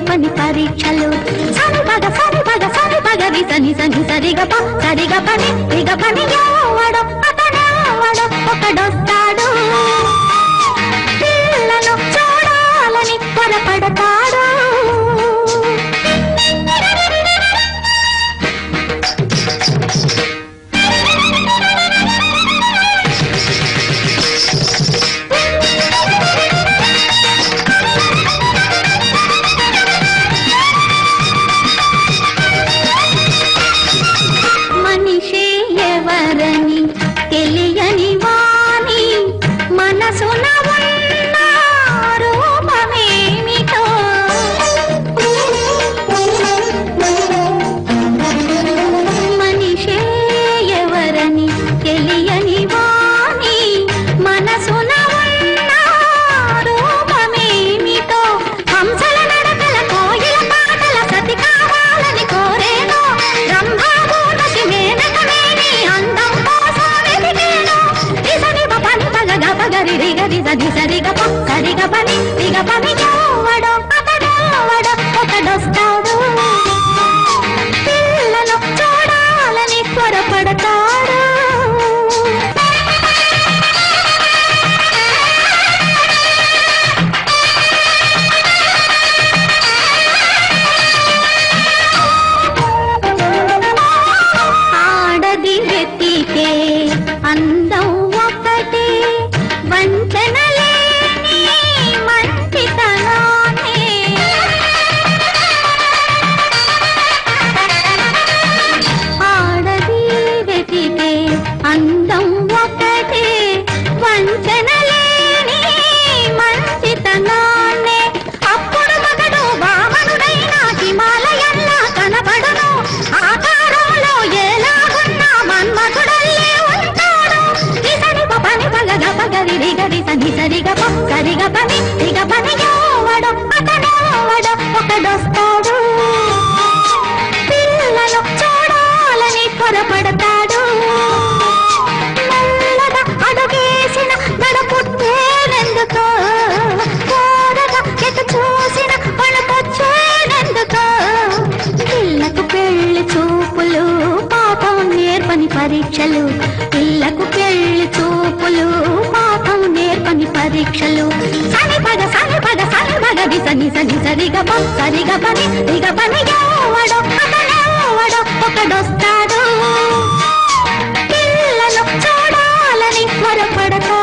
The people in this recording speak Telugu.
నేర్పని పరీక్షలు సని పగ సని పగ సని పగ రి సని సని సరిగ ప సరిగ పని రిగ పని ఎవడో అతనెవడో ఒకడొస్తాడు పిల్లను చూడాలని త్వరపడతాడు మనిషి ఎవరని తెలియని వాణి మనసున ఉన్న రూపమేమిటో మనిషి ఎవరని తెలియని వాణి మనసున ఉన్న రూపమేమిటో హంసల నడకల కోయిల పాటల సతి కావాలని కోరేనో రంభాపూర్ణకి మేనకమేని అందం కోసం వెతికేనో నిసని పని పగ గప గరి రిగ రిజ నిసరిగ ప సరిగ పని రిగ పని ఎవడో అతడెవడో ఒకడొస్తాడు పిల్లను చూడాలని త్వరపడతాడు ఆడది వెతికే అందం ఒకటి వంచన లేని మంచితనాన్ని ఆడది వెతికే అందం ఒకటి వంచన లేని మంచితనాన్ని అప్పుడు మగడు వామనుడైన హిమాలయల్లా కనబడును ఆకారంలో ఎలాగున్నా మన్మధుడల్లే ఉంటాడు నిసరి పని పగ పగరి రిగరి సని సరిగ ప సరిగ పని రిగ పని ఎవడో అతనెవడో ఒకడొస్తాడు పిల్లను చూడాలని త్వరపడతాడు మెల్లగా అడుగేసిన గడపుట్టేనెందుకో కోరగా ఎటు చూసిన పణకొచ్చేనెందుకో పిల్లకు పెళ్లి చూపులు పాపం నేర్పని పరీక్షలు పిల్లకు పెళ్లి చూపులు పాపం నేర్పని పరీక్షలు సని పగ సని పగ సని పగ ది సని సని సరిగ ప సరిగ పని రిగ పని ఎవడో అతనెవడో ఒకడొస్తాడు పిల్లను చూడాలని త్వరపడతాడు